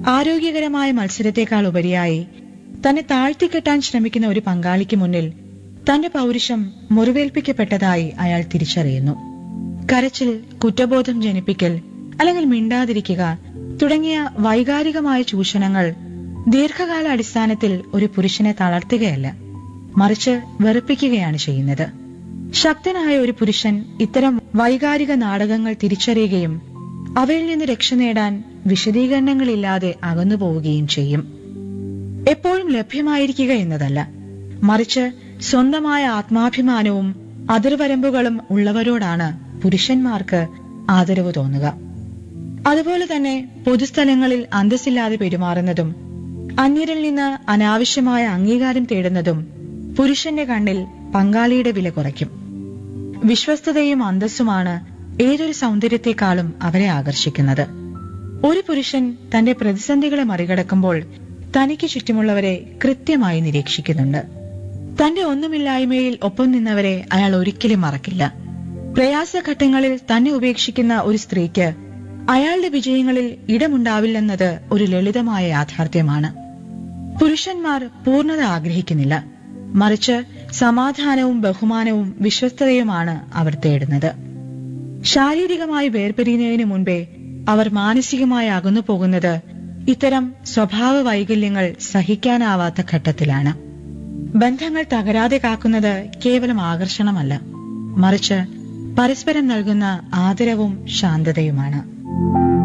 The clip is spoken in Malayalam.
ആരോഗ്യകരമായ മത്സരത്തെക്കാൾ ഉപരിയായി തന്നെ താഴ്ത്തിക്കെട്ടാൻ ശ്രമിക്കുന്ന ഒരു പങ്കാളിക്ക് മുന്നിൽ തന്റെ പൗരുഷം മുറിവേൽപ്പിക്കപ്പെട്ടതായി അയാൾ തിരിച്ചറിയുന്നു കരച്ചിൽ കുറ്റബോധം ജനിപ്പിക്കൽ അല്ലെങ്കിൽ മിണ്ടാതിരിക്കുക തുടങ്ങിയ വൈകാരികമായ ചൂഷണങ്ങൾ ദീർഘകാല അടിസ്ഥാനത്തിൽ ഒരു പുരുഷനെ തളർത്തുകയല്ല മറിച്ച് വെറുപ്പിക്കുകയാണ് ചെയ്യുന്നത് ശക്തനായ ഒരു പുരുഷൻ ഇത്തരം വൈകാരിക നാടകങ്ങൾ തിരിച്ചറിയുകയും അവയിൽ നിന്ന് രക്ഷ നേടാൻ വിശദീകരണങ്ങളില്ലാതെ അകന്നു പോവുകയും ചെയ്യും എപ്പോഴും ലഭ്യമായിരിക്കുക എന്നതല്ല മറിച്ച് സ്വന്തമായ ആത്മാഭിമാനവും അതിർവരമ്പുകളും ഉള്ളവരോടാണ് പുരുഷന്മാർക്ക് ആദരവ് തോന്നുക അതുപോലെ തന്നെ പൊതുസ്ഥലങ്ങളിൽ അന്തസ്സില്ലാതെ പെരുമാറുന്നതും അന്യരിൽ നിന്ന് അനാവശ്യമായ അംഗീകാരം തേടുന്നതും പുരുഷന്റെ കണ്ണിൽ പങ്കാളിയുടെ വില കുറയ്ക്കും വിശ്വസ്തതയും അന്തസ്സുമാണ് ഏതൊരു സൗന്ദര്യത്തെക്കാളും അവരെ ആകർഷിക്കുന്നത് ഒരു പുരുഷൻ തന്റെ പ്രതിസന്ധികളെ മറികടക്കുമ്പോൾ തനിക്ക് ചുറ്റുമുള്ളവരെ കൃത്യമായി നിരീക്ഷിക്കുന്നുണ്ട് തന്റെ ഒന്നുമില്ലായ്മയിൽ ഒപ്പം നിന്നവരെ അയാൾ ഒരിക്കലും മറക്കില്ല പ്രയാസഘട്ടങ്ങളിൽ തന്നെ ഉപേക്ഷിക്കുന്ന ഒരു സ്ത്രീക്ക് അയാളുടെ വിജയങ്ങളിൽ ഇടമുണ്ടാവില്ലെന്നത് ഒരു ലളിതമായ യാഥാർത്ഥ്യമാണ് പുരുഷന്മാർ പൂർണ്ണത ആഗ്രഹിക്കുന്നില്ല മറിച്ച് സമാധാനവും ബഹുമാനവും വിശ്വസ്തതയുമാണ് അവർ തേടുന്നത് ശാരീരികമായി വേർപിരിയുന്നതിന് മുൻപേ അവർ മാനസികമായി അകന്നു പോകുന്നത് ഇത്തരം സ്വഭാവ വൈകല്യങ്ങൾ സഹിക്കാനാവാത്ത ഘട്ടത്തിലാണ് ബന്ധങ്ങൾ തകരാതെ കാക്കുന്നത് കേവലം ആകർഷണമല്ല മറിച്ച് പരസ്പരം നൽകുന്ന ആദരവും ശാന്തതയുമാണ്